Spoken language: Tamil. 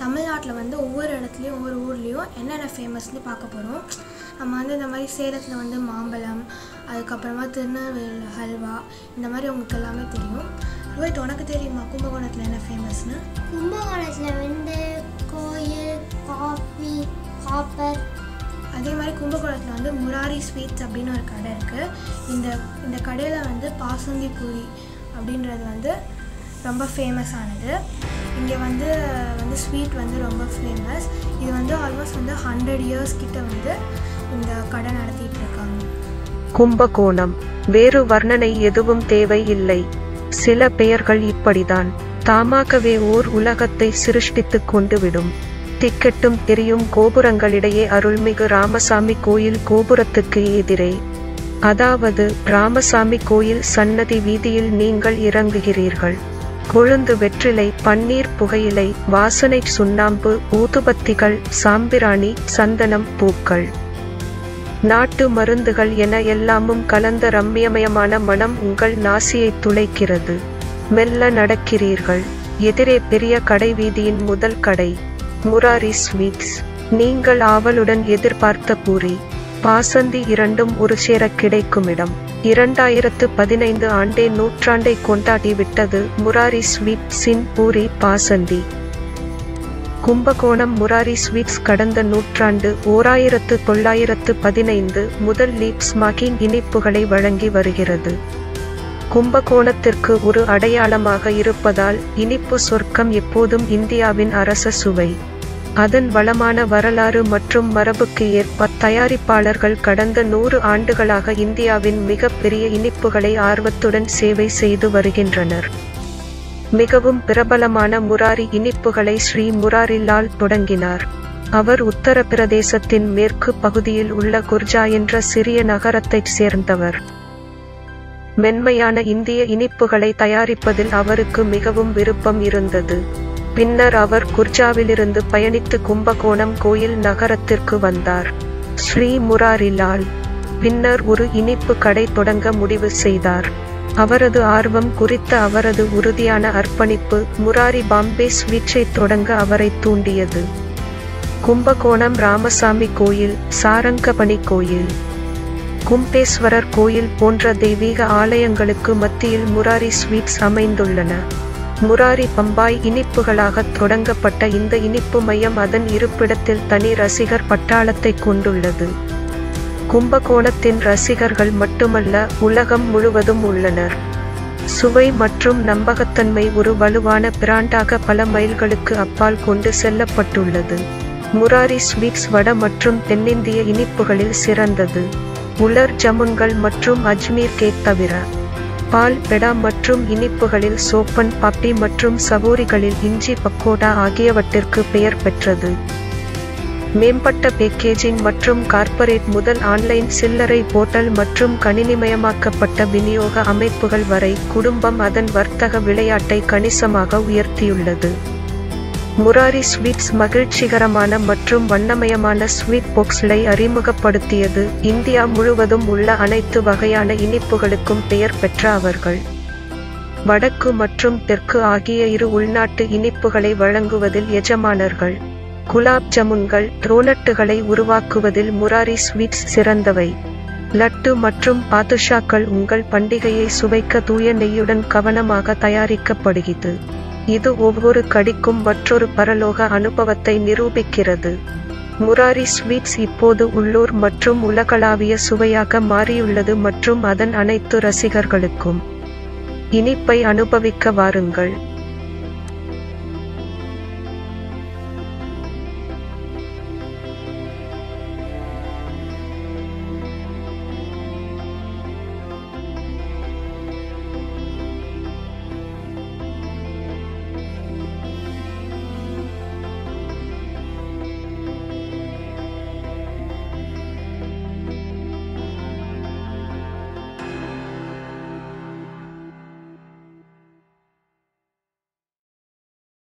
தமிழ்நாட்டில் வந்து ஒவ்வொரு இடத்துலையும் ஒவ்வொரு ஊர்லேயும் என்னென்ன ஃபேமஸ்னு பார்க்க போகிறோம் நம்ம வந்து இந்த மாதிரி சேலத்தில் வந்து மாம்பழம் அதுக்கப்புறமா திருநெல்வேலி ஹல்வா இந்த மாதிரி உங்களுக்கு எல்லாமே தெரியும் ரோஹித் உனக்கு தெரியுமா கும்பகோணத்தில் என்ன ஃபேமஸ்னு கும்பகோணத்தில் வந்து கோயில் காஃபி காப்பர் அதே மாதிரி கும்பகோணத்தில் வந்து முராரி ஸ்வீட்ஸ் அப்படின்னு ஒரு கடை இருக்குது இந்த இந்த கடையில் வந்து பாசுந்தி பூரி அப்படின்றது வந்து ரொம்ப ஃபேமஸ் ஆனது இங்கே வந்து வந்து ஸ்வீட் வந்து ரொம்ப ஃபேமஸ் இது வந்து ஆல்மோஸ்ட் வந்து ஹண்ட்ரட் இயர்ஸ் கிட்ட வந்து இந்த கடை நடத்திட்டு இருக்காங்க கும்பகோணம் வேறு வர்ணனை எதுவும் தேவை இல்லை சில பெயர்கள் இப்படிதான் தாமாகவே ஓர் உலகத்தை சிருஷ்டித்துக் கொண்டு விடும் திக்கெட்டும் தெரியும் கோபுரங்களிடையே அருள்மிகு ராமசாமி கோயில் கோபுரத்துக்கு எதிரே அதாவது ராமசாமி கோயில் சன்னதி வீதியில் நீங்கள் இறங்குகிறீர்கள் கொழுந்து வெற்றிலை பன்னீர் புகையிலை வாசனை சுண்ணாம்பு ஊதுபத்திகள் சாம்பிராணி சந்தனம் பூக்கள் நாட்டு மருந்துகள் என எல்லாமும் கலந்த ரம்மியமயமான மனம் உங்கள் நாசியை துளைக்கிறது மெல்ல நடக்கிறீர்கள் எதிரே பெரிய கடை வீதியின் முதல் கடை முராரி ஸ்வீட்ஸ் நீங்கள் ஆவலுடன் எதிர்பார்த்த பூரி பாசந்தி இரண்டும் ஒரு சேர கிடைக்கும் இடம் இரண்டாயிரத்து பதினைந்து ஆண்டே நூற்றாண்டை கொண்டாடி விட்டது முராரி ஸ்வீட்ஸின் பூரி பாசந்தி கும்பகோணம் முராரி ஸ்வீட்ஸ் கடந்த நூற்றாண்டு ஓராயிரத்து தொள்ளாயிரத்து பதினைந்து முதல் லீப்ஸ் மாக்கிங் இனிப்புகளை வழங்கி வருகிறது கும்பகோணத்திற்கு ஒரு அடையாளமாக இருப்பதால் இனிப்பு சொர்க்கம் எப்போதும் இந்தியாவின் அரச சுவை அதன் வளமான வரலாறு மற்றும் மரபுக்கு ஏற்ப தயாரிப்பாளர்கள் கடந்த நூறு ஆண்டுகளாக இந்தியாவின் மிகப்பெரிய இனிப்புகளை ஆர்வத்துடன் சேவை செய்து வருகின்றனர் மிகவும் பிரபலமான முராரி இனிப்புகளை ஸ்ரீ முராரி லால் தொடங்கினார் அவர் உத்தரப்பிரதேசத்தின் மேற்கு பகுதியில் உள்ள குர்ஜா என்ற சிறிய நகரத்தைச் சேர்ந்தவர் மென்மையான இந்திய இனிப்புகளை தயாரிப்பதில் அவருக்கு மிகவும் விருப்பம் இருந்தது பின்னர் அவர் குர்ஜாவிலிருந்து பயணித்து கும்பகோணம் கோயில் நகரத்திற்கு வந்தார் ஸ்ரீ முராரிலால் பின்னர் ஒரு இனிப்பு கடை தொடங்க முடிவு செய்தார் அவரது ஆர்வம் குறித்த அவரது உறுதியான அர்ப்பணிப்பு முராரி பாம்பே ஸ்வீட்ஸை தொடங்க அவரை தூண்டியது கும்பகோணம் ராமசாமி கோயில் சாரங்கபணி கோயில் கும்பேஸ்வரர் கோயில் போன்ற தெய்வீக ஆலயங்களுக்கு மத்தியில் முராரி ஸ்வீட்ஸ் அமைந்துள்ளன முராரி பம்பாய் இனிப்புகளாக தொடங்கப்பட்ட இந்த இனிப்பு மையம் அதன் இருப்பிடத்தில் தனி ரசிகர் பட்டாளத்தை கொண்டுள்ளது கும்பகோணத்தின் ரசிகர்கள் மட்டுமல்ல உலகம் முழுவதும் உள்ளனர் சுவை மற்றும் நம்பகத்தன்மை ஒரு வலுவான பிராண்டாக பல மைல்களுக்கு அப்பால் கொண்டு செல்லப்பட்டுள்ளது முராரி ஸ்வீட்ஸ் வட மற்றும் தென்னிந்திய இனிப்புகளில் சிறந்தது உலர் ஜமுன்கள் மற்றும் அஜ்மீர் கேக் தவிர பால் பெடா மற்றும் இனிப்புகளில் சோப்பன் பப்பி மற்றும் சகோரிகளில் இஞ்சி பக்கோடா ஆகியவற்றிற்கு பெயர் பெற்றது மேம்பட்ட பேக்கேஜிங் மற்றும் கார்ப்பரேட் முதல் ஆன்லைன் சில்லறை போர்ட்டல் மற்றும் கணினிமயமாக்கப்பட்ட விநியோக அமைப்புகள் வரை குடும்பம் அதன் வர்த்தக விளையாட்டை கணிசமாக உயர்த்தியுள்ளது முராரி ஸ்வீட்ஸ் மகிழ்ச்சிகரமான மற்றும் வண்ணமயமான ஸ்வீட் பாக்ஸ்களை அறிமுகப்படுத்தியது இந்தியா முழுவதும் உள்ள அனைத்து வகையான இனிப்புகளுக்கும் பெயர் பெற்ற அவர்கள் வடக்கு மற்றும் தெற்கு ஆகிய இரு உள்நாட்டு இனிப்புகளை வழங்குவதில் எஜமானர்கள் குலாப் ஜமுன்கள் ரோனட்டுகளை உருவாக்குவதில் முராரி ஸ்வீட்ஸ் சிறந்தவை லட்டு மற்றும் பாதுஷாக்கள் உங்கள் பண்டிகையை சுவைக்க தூய நெய்யுடன் கவனமாக தயாரிக்கப்படுகிறது இது ஒவ்வொரு கடிக்கும் மற்றொரு பரலோக அனுபவத்தை நிரூபிக்கிறது முராரி ஸ்வீட்ஸ் இப்போது உள்ளூர் மற்றும் உலகளாவிய சுவையாக மாறியுள்ளது மற்றும் அதன் அனைத்து ரசிகர்களுக்கும் இனிப்பை அனுபவிக்க வாருங்கள்